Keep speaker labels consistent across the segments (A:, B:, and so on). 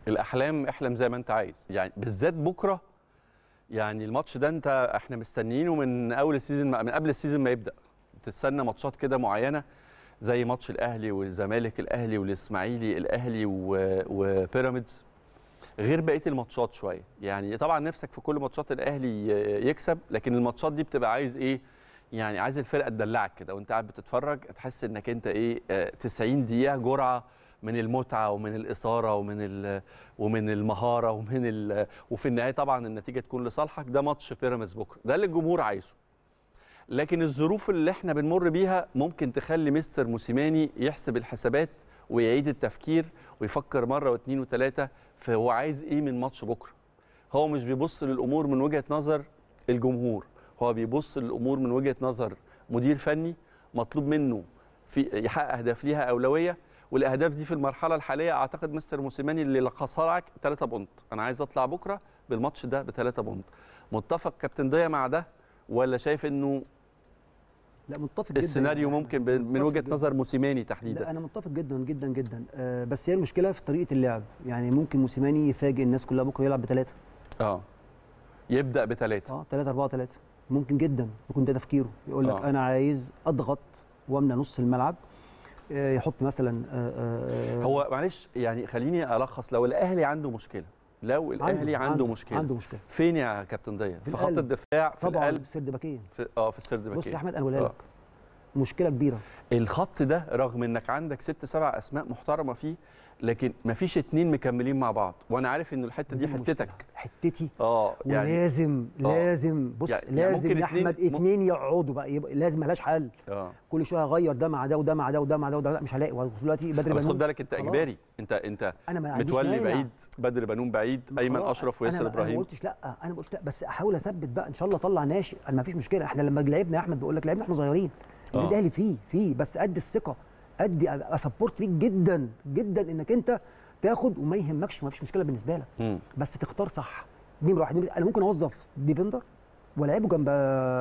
A: الاحلام احلم زي ما انت عايز يعني بالذات بكره يعني الماتش ده انت احنا مستنيينه من اول السيزون من قبل السيزون ما يبدا بتستنى ماتشات كده معينه زي ماتش الاهلي والزمالك الاهلي والاسماعيلي الاهلي و- وبيراميدز غير بقيه الماتشات شويه يعني طبعا نفسك في كل ماتشات الاهلي ي- يكسب لكن الماتشات دي بتبقى عايز ايه يعني عايز الفرقه تدلعك كده وانت قاعد بتتفرج تحس انك انت ايه آه، 90 دقيقه جرعه من المتعه ومن الاثاره ومن ال- ومن المهاره ومن ال- وفي النهايه طبعا النتيجه تكون لصالحك ده ماتش بيراميدز بكره ده اللي الجمهور عايزه لكن الظروف اللي احنا بنمر بيها ممكن تخلي مستر موسيماني يحسب الحسابات ويعيد التفكير ويفكر مره واثنين وثلاثه في هو عايز ايه من ماتش بكره هو مش بيبص للامور من وجهه نظر الجمهور هو بيبص للامور من وجهه نظر مدير فني مطلوب منه في يحقق اهداف ليها اولويه والاهداف دي في المرحله الحاليه اعتقد مستر موسيماني اللي لخصها لك 3 بونت انا عايز اطلع بكره بالماتش ده ب 3 بونت متفق كابتن ضيا مع ده ولا شايف انه
B: لا متفق جدا
A: السيناريو
B: يعني.
A: ممكن ب- من
B: متفق
A: وجهه
B: جداً.
A: نظر موسيماني
B: لا
A: تحديدا
B: انا متفق جدا جدا جدا آه بس هي المشكله في طريقه اللعب يعني ممكن موسيماني يفاجئ الناس كلها بكره يلعب بثلاثه
A: اه يبدا بثلاثه
B: اه 3 4 3 ممكن جدا يكون ده تفكيره يقول لك
A: آه.
B: انا عايز اضغط واملى نص الملعب آه يحط مثلا آه آه
A: هو معلش يعني خليني الخص لو الاهلي عنده مشكله لو الاهلي عنده, عنده مشكله
B: عنده مشكله
A: فين يا كابتن ضيا
B: في
A: في خط
B: القلب.
A: الدفاع في
B: طبعا
A: القلب
B: سرد باكين
A: في اه في السرد
B: بص
A: باكين
B: يا احمد انا بقولها
A: آه.
B: لك مشكله كبيره
A: الخط ده رغم انك عندك ست سبع اسماء محترمه فيه لكن مفيش اتنين مكملين مع بعض وانا عارف ان الحته دي
B: المشكلة.
A: حتتك
B: حتتي
A: اه يعني
B: ولازم لازم بص
A: يعني- يعني
B: لازم
A: ممكن
B: يا
A: اتنين-
B: احمد
A: مم-
B: اتنين يقعدوا بقى يبقى لازم ملهاش حل
A: اه
B: كل شويه اغير ده مع ده وده مع ده وده مع ده وده لا مش هلاقي دلوقتي بدري
A: بس
B: بنون
A: خد بالك انت
B: خلاص.
A: اجباري انت انت
B: انا ما عنديش
A: متولي
B: مانع.
A: بعيد بدر بنون بعيد
B: ما
A: ايمن
B: خلاص،
A: اشرف
B: أنا-
A: وياسر
B: انا ما
A: ابراهيم
B: قلتش لا انا ما قلتش لا بس احاول اثبت بقى ان شاء الله اطلع ناشئ انا ما فيش مشكله احنا لما لعبنا يا احمد بقول لك لعبنا احنا صغيرين
A: آه.
B: النادي الاهلي فيه فيه بس قد الثقه ادي ابقى سبورت ليك جدا جدا انك انت تاخد وما يهمكش ما فيش مشكله بالنسبه لك
A: مم.
B: بس تختار صح نمره واحد نمرة- انا ممكن اوظف ديفندر والعبه جنب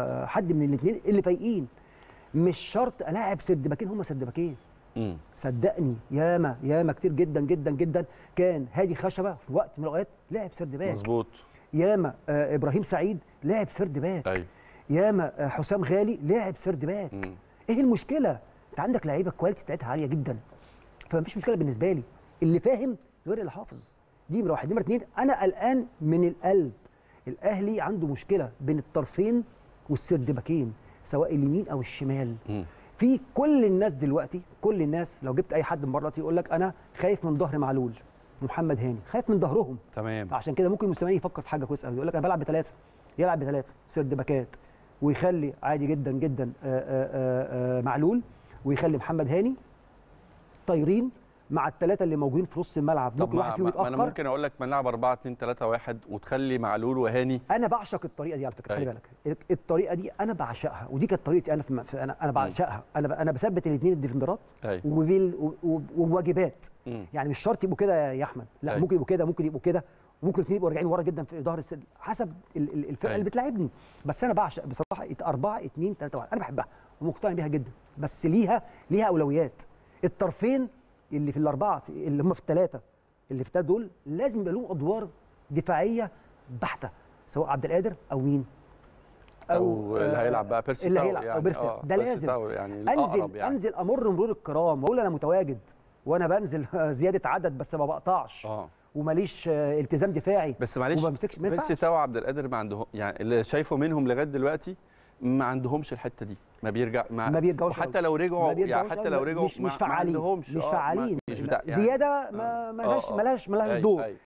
B: حد من الاثنين اللي فايقين مش شرط الاعب سرد باكين هم سرد باكين
A: مم.
B: صدقني ياما ياما كتير جدا جدا جدا كان هادي خشبه في وقت من الاوقات لعب سرد باك
A: مظبوط
B: ياما آه ابراهيم سعيد لعب سرد باك
A: ايوه
B: ياما آه حسام غالي لعب سرد باك
A: مم.
B: ايه المشكله انت عندك لعيبه الكواليتي بتاعتها عاليه جدا فمفيش مشكله بالنسبه لي اللي فاهم غير اللي حافظ دي نمره واحد نمره اتنين انا قلقان من القلب الاهلي عنده مشكله بين الطرفين والسرد باكين سواء اليمين او الشمال
A: مم.
B: في كل الناس دلوقتي كل الناس لو جبت اي حد من بره يقول لك انا خايف من ظهر معلول محمد هاني خايف من ظهرهم
A: تمام
B: فعشان كده ممكن موسيماني يفكر في حاجه كويسه قوي يقول لك انا بلعب بثلاثه يلعب بثلاثه سرد باكات ويخلي عادي جدا جدا آآ آآ آآ معلول ويخلي محمد هاني طايرين مع الثلاثه اللي موجودين في نص الملعب
A: طب
B: ممكن
A: ما,
B: واحد فيهم
A: ما ما انا
B: يتاخر
A: ممكن اقول لك ما نلعب 4 2 3 1 وتخلي معلول وهاني
B: انا بعشق الطريقه دي على فكره خلي
A: أيوة.
B: بالك الطريقه دي انا بعشقها ودي كانت طريقتي انا في في- انا انا بعشقها انا ب- انا بثبت الاثنين الديفندرات
A: ايوه
B: وبال و- و- وواجبات
A: مم.
B: يعني مش شرط يبقوا كده يا احمد لا
A: أيوة.
B: ممكن يبقوا كده ممكن يبقوا كده ممكن الاثنين يبقوا راجعين ورا جدا في ظهر السد حسب ال- ال- الفرقه
A: أيوة.
B: اللي بتلاعبني بس انا بعشق بصراحه 4 2 3 1 انا بحبها ومقتنع بيها جدا بس ليها ليها اولويات الطرفين اللي في الاربعه في- اللي هم في الثلاثه اللي في الثلاثه دول لازم يبقى لهم ادوار دفاعيه بحته سواء عبد القادر او مين
A: او اللي
B: آه،
A: هيلعب بقى بيرسي
B: اللي
A: تاو
B: هيلعب
A: يعني
B: او بيرسي
A: آه،
B: ده
A: بيرسي
B: لازم
A: تاو يعني
B: انزل
A: الأقرب يعني
B: انزل امر مرور الكرام واقول انا متواجد وانا بنزل زياده عدد بس ما بقطعش
A: اه
B: وماليش آه، التزام دفاعي
A: بس معلش
B: وما بمسكش ما
A: بيرسي
B: ينفعش
A: تاو وعبد القادر ما عندهم يعني اللي شايفه منهم لغايه دلوقتي ما عندهمش الحته دي ما بيرجع ما,
B: ما بيرجعوش
A: وحتى
B: أوي.
A: لو رجعوا
B: ما بيرجعوش
A: يعني حتى
B: أوي،
A: لو رجعوا
B: مش
A: ما-
B: مش
A: ما
B: فعالين
A: عندهمش
B: مش
A: آه، ما-
B: فعالين
A: مش بتاع يعني
B: زياده ما
A: آه،
B: ملهاش
A: آه، آه.
B: ملهاش ملهاش
A: أيوة،
B: دور
A: أيوة.